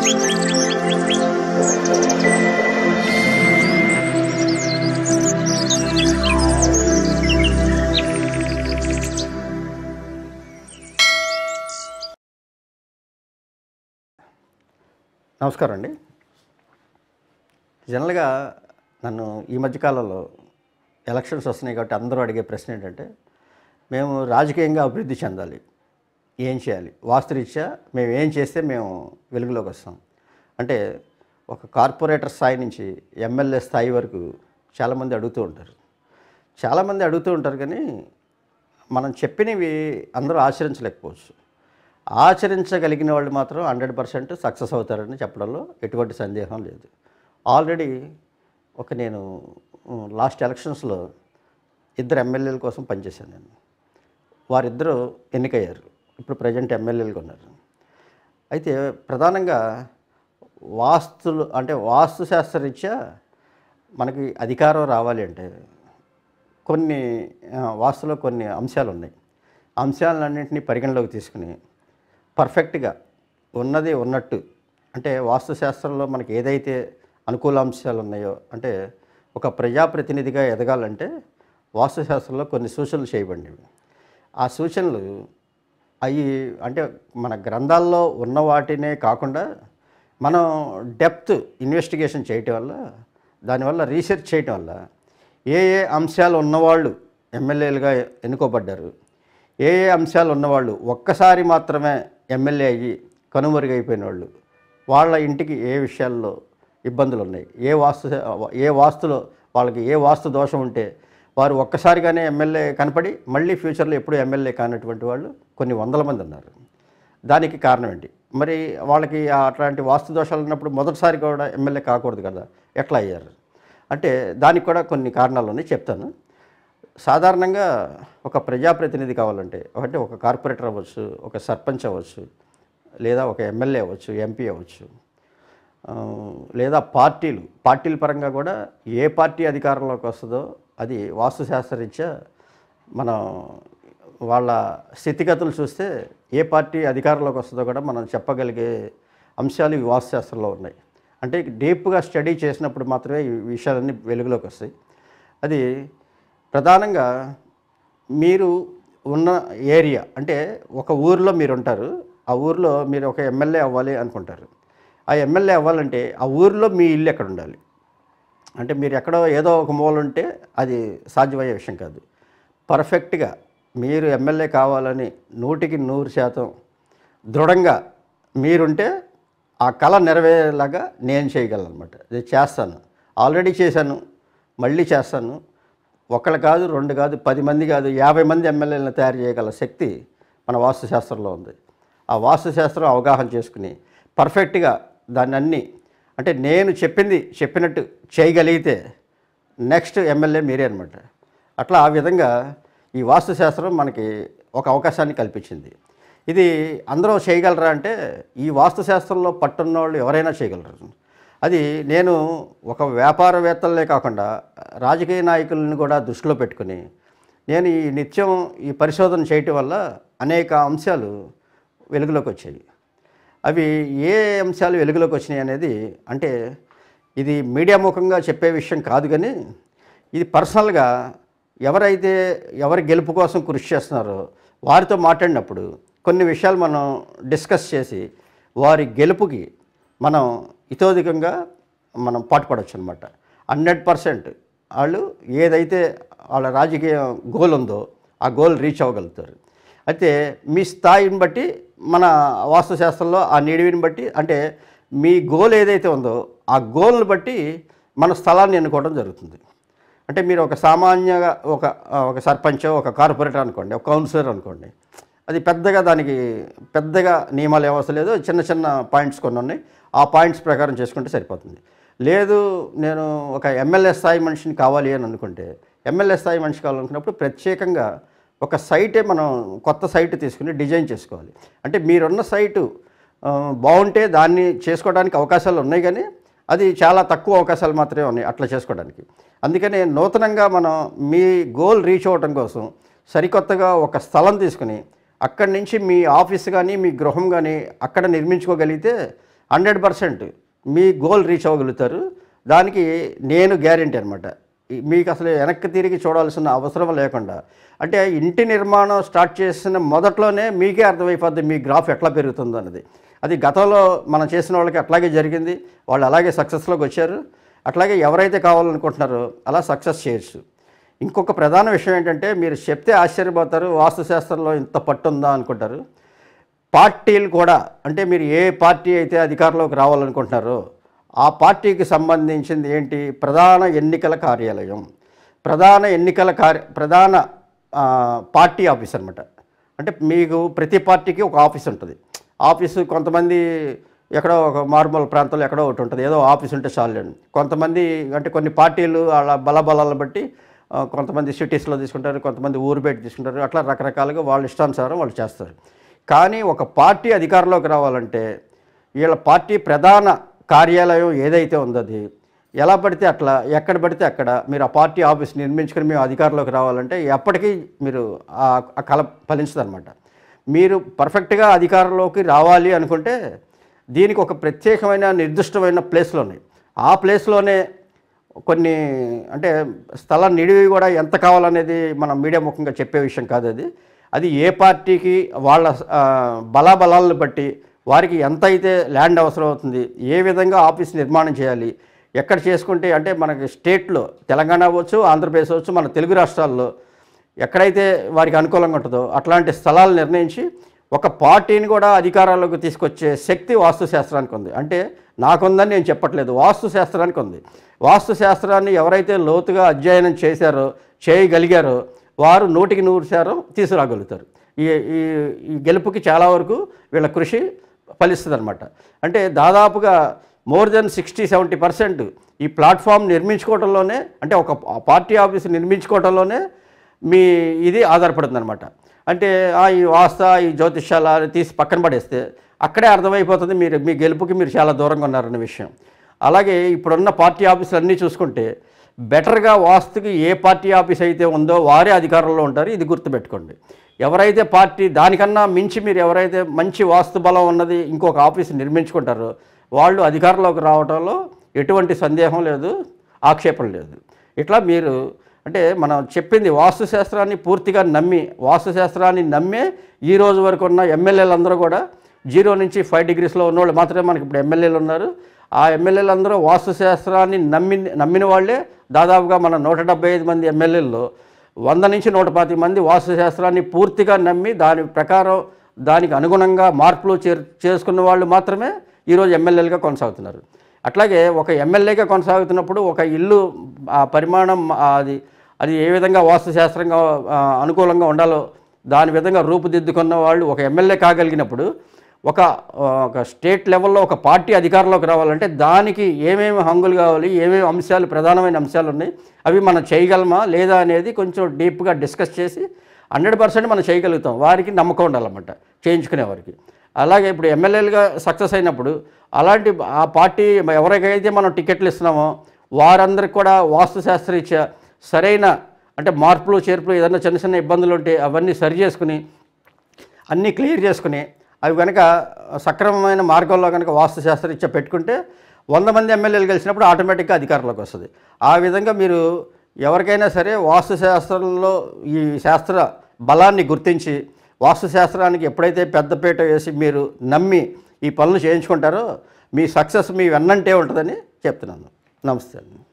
నమస్కారం అండి జనరల్గా నన్ను ఈ మధ్యకాలంలో ఎలక్షన్స్ వస్తున్నాయి కాబట్టి అందరూ అడిగే ప్రశ్న ఏంటంటే మేము రాజకీయంగా అభివృద్ధి చెందాలి ఏం చేయాలి వాస్తురీత్యా మేము ఏం చేస్తే మేము వెలుగులోకి వస్తాం అంటే ఒక కార్పొరేటర్ స్థాయి నుంచి ఎమ్మెల్యే స్థాయి వరకు చాలామంది అడుగుతూ ఉంటారు చాలామంది అడుగుతూ ఉంటారు కానీ మనం చెప్పినవి అందరూ ఆచరించలేకపోవచ్చు ఆచరించగలిగిన వాళ్ళు మాత్రం హండ్రెడ్ పర్సెంట్ సక్సెస్ అవుతారని చెప్పడంలో ఎటువంటి సందేహం లేదు ఆల్రెడీ ఒక నేను లాస్ట్ ఎలక్షన్స్లో ఇద్దరు ఎమ్మెల్యేల కోసం పనిచేశాను నేను వారిద్దరూ ఎన్నికయ్యారు ఇప్పుడు ప్రజెంట్ ఎమ్మెల్యేలుగా ఉన్నారు అయితే ప్రధానంగా వాస్తులు అంటే వాస్తు శాస్త్రరీత్యా మనకి అధికారం రావాలి అంటే కొన్ని ఆ, వాస్తులో కొన్ని అంశాలు ఉన్నాయి అంశాలన్నింటినీ పరిగణలోకి తీసుకుని పర్ఫెక్ట్గా ఉన్నది ఉన్నట్టు అంటే వాస్తు శాస్త్రంలో మనకి ఏదైతే అనుకూల అంశాలు ఉన్నాయో అంటే ఒక ప్రజాప్రతినిధిగా ఎదగాలంటే వాస్తు శాస్త్రంలో కొన్ని సూచనలు చేయబడినవి ఆ సూచనలు అవి అంటే మన గ్రంథాల్లో ఉన్న వాటినే కాకుండా మనం డెప్త్ ఇన్వెస్టిగేషన్ చేయటం వల్ల దానివల్ల రీసెర్చ్ చేయటం వల్ల ఏ ఏ అంశాలు ఉన్నవాళ్ళు ఎమ్మెల్యేలుగా ఎన్నుకోబడ్డారు ఏ ఏ అంశాలు ఉన్నవాళ్ళు ఒక్కసారి మాత్రమే ఎమ్మెల్యే అయ్యి కనుమరుగైపోయిన వాళ్ళు వాళ్ళ ఇంటికి ఏ విషయాల్లో ఇబ్బందులు ఉన్నాయి ఏ వాస్తు ఏ వాస్తులో వాళ్ళకి ఏ వాస్తు దోషం ఉంటే వారు ఒక్కసారిగానే ఎమ్మెల్యే కనపడి మళ్ళీ ఫ్యూచర్లో ఎప్పుడు ఎమ్మెల్యే కానటువంటి వాళ్ళు కొన్ని వందల మంది ఉన్నారు దానికి కారణం ఏంటి మరి వాళ్ళకి ఆ అట్లాంటి వాస్తు దోషాలు ఉన్నప్పుడు మొదటిసారి కూడా ఎమ్మెల్యే కాకూడదు కదా ఎట్లా అయ్యారు అంటే దానికి కూడా కొన్ని కారణాలు ఉన్నాయి చెప్తాను సాధారణంగా ఒక ప్రజాప్రతినిధి కావాలంటే అంటే ఒక కార్పొరేటర్ అవ్వచ్చు ఒక సర్పంచ్ అవ్వచ్చు లేదా ఒక ఎమ్మెల్యే అవ్వచ్చు ఎంపీ అవ్వచ్చు ఆ, లేదా పార్టీలు పార్టీల పరంగా కూడా ఏ పార్టీ అధికారంలోకి వస్తుందో అది వాస్తుశాస్త్రరీత్యా మనం వాళ్ళ స్థితిగతులు చూస్తే ఏ పార్టీ అధికారంలోకి వస్తుందో కూడా మనం చెప్పగలిగే అంశాలు ఈ వాస్తుశాస్త్రంలో ఉన్నాయి అంటే డీప్గా స్టడీ చేసినప్పుడు మాత్రమే ఈ విషయాలన్నీ వెలుగులోకి వస్తాయి అది ప్రధానంగా మీరు ఉన్న ఏరియా అంటే ఒక ఊరిలో మీరు ఉంటారు ఆ ఊరిలో మీరు ఒక ఎమ్మెల్యే అవ్వాలి అనుకుంటారు ఆ ఎమ్మెల్యే అవ్వాలంటే ఆ ఊరిలో మీ ఇల్లు ఎక్కడ ఉండాలి అంటే మీరు ఎక్కడో ఏదో ఒక మూల ఉంటే అది సాధ్యమయ్యే విషయం కాదు పర్ఫెక్ట్గా మీరు ఎమ్మెల్యే కావాలని నూటికి నూరు శాతం దృఢంగా మీరుంటే ఆ కళ నెరవేరేలాగా నేను చేయగలను అనమాట ఇది చేస్తాను ఆల్రెడీ చేశాను మళ్ళీ చేస్తాను ఒకళ్ళు కాదు రెండు కాదు పది మంది కాదు యాభై మంది ఎమ్మెల్యేలను తయారు చేయగల శక్తి మన వాస్తుశాస్త్రంలో ఉంది ఆ వాస్తుశాస్త్రం అవగాహన చేసుకుని పర్ఫెక్ట్గా దాన్ని అన్ని అంటే నేను చెప్పింది చెప్పినట్టు చేయగలిగితే నెక్స్ట్ ఎమ్మెల్యే మీరే అనమాట అట్లా ఆ విధంగా ఈ వాస్తుశాస్త్రం మనకి ఒక అవకాశాన్ని కల్పించింది ఇది అందరూ చేయగలరా అంటే ఈ వాస్తుశాస్త్రంలో పట్టున్న వాళ్ళు ఎవరైనా చేయగలరు అది నేను ఒక వ్యాపారవేత్తలనే కాకుండా రాజకీయ నాయకులను కూడా దృష్టిలో పెట్టుకుని నేను ఈ నిత్యం ఈ పరిశోధన చేయటం వల్ల అనేక అంశాలు వెలుగులోకి వచ్చాయి అవి ఏ అంశాలు వెలుగులోకి వచ్చినాయి అనేది అంటే ఇది మీడియా ముఖంగా చెప్పే విషయం కాదు కానీ ఇది పర్సనల్గా ఎవరైతే ఎవరి గెలుపు కోసం కృషి చేస్తున్నారో వారితో మాట్లాడినప్పుడు కొన్ని విషయాలు మనం డిస్కస్ చేసి వారి గెలుపుకి మనం ఇతోధికంగా మనం పాటుపడవచ్చు అనమాట హండ్రెడ్ పర్సెంట్ వాళ్ళు ఏదైతే వాళ్ళ రాజకీయ గోల్ ఉందో ఆ గోల్ రీచ్ అవ్వగలుగుతారు అయితే మీ స్థాయిని బట్టి మన వాస్తుశాస్త్రంలో ఆ నిడివిని బట్టి అంటే మీ గోల్ ఏదైతే ఉందో ఆ గోల్ని బట్టి మన స్థలాన్ని ఎన్నుకోవడం జరుగుతుంది అంటే మీరు ఒక సామాన్యగా ఒక ఒక సర్పంచ్ ఒక కార్పొరేటర్ అనుకోండి ఒక కౌన్సిలర్ అనుకోండి అది పెద్దగా దానికి పెద్దగా నియమాలు ఏమవసరం లేదు చిన్న చిన్న పాయింట్స్ కొన్ని ఉన్నాయి ఆ పాయింట్స్ ప్రకారం చేసుకుంటే సరిపోతుంది లేదు నేను ఒక ఎమ్మెల్యే స్థాయి మనిషిని కావాలి అని అనుకుంటే ఎమ్మెల్యే స్థాయి మనిషి కావాలనుకున్నప్పుడు ప్రత్యేకంగా ఒక సైటే మనం కొత్త సైట్ తీసుకుని డిజైన్ చేసుకోవాలి అంటే మీరున్న సైటు ఆ, బాగుంటే దాన్ని చేసుకోవడానికి అవకాశాలు ఉన్నాయి కానీ అది చాలా తక్కువ అవకాశాలు మాత్రమే ఉన్నాయి అట్లా చేసుకోవడానికి అందుకని నూతనంగా మనం మీ గోల్ రీచ్ అవ్వటం కోసం సరికొత్తగా ఒక స్థలం తీసుకుని అక్కడి నుంచి మీ ఆఫీస్ కానీ మీ గృహం కానీ అక్కడ నిర్మించుకోగలిగితే హండ్రెడ్ పర్సెంట్ మీ గోల్ రీచ్ అవ్వగలుగుతారు దానికి నేను గ్యారెంటీ అనమాట మీకు అసలు వెనక్కి తిరిగి చూడాల్సిన అవసరం లేకుండా అంటే ఇంటి నిర్మాణం స్టార్ట్ చేసిన మొదట్లోనే మీకే అర్థమైపోద్ది మీ గ్రాఫ్ ఎట్లా పెరుగుతుందో అన్నది అది గతంలో మనం చేసిన వాళ్ళకి అట్లాగే జరిగింది వాళ్ళు అలాగే సక్సెస్లోకి వచ్చారు అట్లాగే ఎవరైతే కావాలనుకుంటున్నారో అలా సక్సెస్ చేయొచ్చు ఇంకొక ప్రధాన విషయం ఏంటంటే మీరు చెప్తే ఆశ్చర్యపోతారు వాస్తుశాస్త్రంలో ఇంత పట్టు ఉందా అనుకుంటారు పార్టీలు కూడా అంటే మీరు ఏ పార్టీ అయితే అధికారంలోకి రావాలనుకుంటున్నారో ఆ పార్టీకి సంబంధించింది ఏంటి ప్రధాన ఎన్నికల కార్యాలయం ప్రధాన ఎన్నికల కార్య ప్రధాన ఆ, పార్టీ ఆఫీస్ అనమాట అంటే మీకు ప్రతి పార్టీకి ఒక ఆఫీస్ ఉంటుంది ఆఫీసు కొంతమంది ఎక్కడో ఒక మారుమూల ప్రాంతంలో ఎక్కడో ఒకటి ఉంటుంది ఏదో ఆఫీస్ ఉంటే చాలండి కొంతమంది అంటే కొన్ని పార్టీలు వాళ్ళ బలబలాలను బట్టి ఆ, కొంతమంది సిటీస్లో తీసుకుంటారు కొంతమంది ఊరు బయట తీసుకుంటారు అట్లా రకరకాలుగా వాళ్ళ ఇష్టానుసారం వాళ్ళు చేస్తారు కానీ ఒక పార్టీ అధికారంలోకి రావాలంటే వీళ్ళ పార్టీ ప్రధాన కార్యాలయం ఏదైతే ఉందో అది ఎలా పడితే అట్లా ఎక్కడ పడితే అక్కడ మీరు ఆ పార్టీ ఆఫీస్ నిర్మించుకుని మేము అధికారంలోకి రావాలంటే ఎప్పటికీ మీరు ఆ ఆ కళ ఫలించదనమాట మీరు పర్ఫెక్ట్గా అధికారంలోకి రావాలి అనుకుంటే దీనికి ఒక ప్రత్యేకమైన నిర్దిష్టమైన ప్లేస్లు ఉన్నాయి ఆ ప్లేస్లోనే కొన్ని అంటే స్థల నిడివి కూడా ఎంత కావాలనేది మనం మీడియా ముఖంగా చెప్పే విషయం కాదు అది అది ఏ పార్టీకి వాళ్ళ ఆ, బలాబలాలను బట్టి వారికి ఎంత అయితే ల్యాండ్ అవసరం అవుతుంది ఏ విధంగా ఆఫీస్ నిర్మాణం చేయాలి ఎక్కడ చేసుకుంటే అంటే మనకి స్టేట్లో తెలంగాణ అవ్వచ్చు ఆంధ్రప్రదేశ్ అవ్వచ్చు మన తెలుగు రాష్ట్రాల్లో ఎక్కడైతే వారికి అనుకూలంగా ఉంటుందో అట్లాంటి స్థలాలు నిర్ణయించి ఒక పార్టీని కూడా అధికారాల్లోకి తీసుకొచ్చే శక్తి వాస్తుశాస్త్రానికి ఉంది అంటే నాకుందని నేను చెప్పట్లేదు వాస్తుశాస్త్రానికి ఉంది వాస్తుశాస్త్రాన్ని ఎవరైతే లోతుగా అధ్యయనం చేశారో చేయగలిగారో వారు నూటికి నూరు శాతం తీసుకురాగలుగుతారు ఈ ఈ ఈ గెలుపుకి చాలా వరకు వీళ్ళ కృషి ఫలిస్తుంది అనమాట అంటే దాదాపుగా more than sixty seventy percent ఈ ప్లాట్ఫామ్ నిర్మించుకోవడంలోనే అంటే ఒక పార్టీ ఆఫీస్ నిర్మించుకోవడంలోనే మీ ఇది ఆధారపడుతుంది అనమాట అంటే ఆ, ఈ వాస్త ఈ జ్యోతిష్యాల అని తీసి పక్కన పడేస్తే అక్కడే అర్థమైపోతుంది మీరు మీ గెలుపుకి మీరు చాలా దూరంగా ఉన్నారన్న విషయం అలాగే ఇప్పుడున్న పార్టీ ఆఫీసులు అన్నీ చూసుకుంటే బెటర్గా వాస్తుకి ఏ పార్టీ ఆఫీస్ అయితే ఉందో వారే అధికారంలో ఉంటారు ఇది గుర్తుపెట్టుకోండి ఎవరైతే పార్టీ దానికన్నా మించి మీరు ఎవరైతే మంచి వాస్తు బలం ఉన్నది ఇంకొక ఆఫీస్ నిర్మించుకుంటారో వాళ్ళు అధికారంలోకి రావడంలో ఎటువంటి సందేహం లేదు ఆక్షేపణ లేదు ఇట్లా మీరు అంటే మనం చెప్పింది వాస్తుశాస్త్రాన్ని పూర్తిగా నమ్మి వాస్తుశాస్త్రాన్ని నమ్మే ఈ రోజు వరకు ఉన్న ఎమ్మెల్యేలు అందరూ కూడా జీరో నుంచి ఫైవ్ డిగ్రీస్లో ఉన్నవాళ్ళు మాత్రమే మనకి ఇప్పుడు ఎమ్మెల్యేలు ఉన్నారు ఆ ఎమ్మెల్యేలు అందరూ వాస్తుశాస్త్రాన్ని నమ్మి నమ్మిన వాళ్ళే దాదాపుగా మన నూట డెబ్బై ఐదు మంది ఎమ్మెల్యేల్లో వంద నుంచి నూట పాతిక మంది వాస్తుశాస్త్రాన్ని పూర్తిగా నమ్మి దాని ప్రకారం దానికి అనుగుణంగా మార్పులు చేర్ చేసుకున్న వాళ్ళు మాత్రమే ఈరోజు ఎమ్మెల్యేలుగా కొనసాగుతున్నారు అట్లాగే ఒక ఎమ్మెల్యేగా కొనసాగుతున్నప్పుడు ఒక ఇల్లు ఆ పరిమాణం ఆ అది అది ఏ విధంగా వాస్తుశాస్త్రంగా ఆ, అనుకూలంగా ఉండాలో దాని విధంగా రూపుదిద్దుకున్న వాళ్ళు ఒక ఎమ్మెల్యే కాగలిగినప్పుడు ఒక ఒక స్టేట్ లెవెల్లో ఒక పార్టీ అధికారంలోకి రావాలంటే దానికి ఏమేమి హంగులు కావాలి ఏమేమి అంశాలు ప్రధానమైన అంశాలు ఉన్నాయి అవి మనం చేయగలమా లేదా అనేది కొంచెం డీప్గా డిస్కస్ చేసి హండ్రెడ్ పర్సెంట్ మనం చేయగలుగుతాం వారికి నమ్మకం ఉండాలన్నమాట చేయించుకునే వారికి అలాగే ఇప్పుడు ఎమ్మెల్యేలుగా సక్సెస్ అయినప్పుడు అలాంటి ఆ పార్టీ ఎవరికైతే మనం టికెట్లు ఇస్తున్నామో వారందరికి కూడా వాస్తుశాస్త్రరీత్యా సరైన అంటే మార్పులు చేర్పులు ఏదైనా చిన్న చిన్న ఇబ్బందులు ఉంటే అవన్నీ సరి చేసుకుని అన్నీ క్లియర్ చేసుకుని అవి కనుక సక్రమమైన మార్గంలో కనుక వాస్తుశాస్త్రరీత్యా పెట్టుకుంటే వంద మంది ఎమ్మెల్యేలు గెలిచినప్పుడు ఆటోమేటిక్గా అధికారంలోకి వస్తుంది ఆ విధంగా మీరు ఎవరికైనా సరే వాస్తుశాస్త్రంలో ఈ శాస్త్ర బలాన్ని గుర్తించి వాస్తుశాస్త్రానికి ఎప్పుడైతే పెద్దపీట వేసి మీరు నమ్మి ఈ పనులు చేయించుకుంటారో మీ సక్సెస్ మీ వెన్నంటే ఉంటుందని చెప్తున్నాను నమస్తే అండి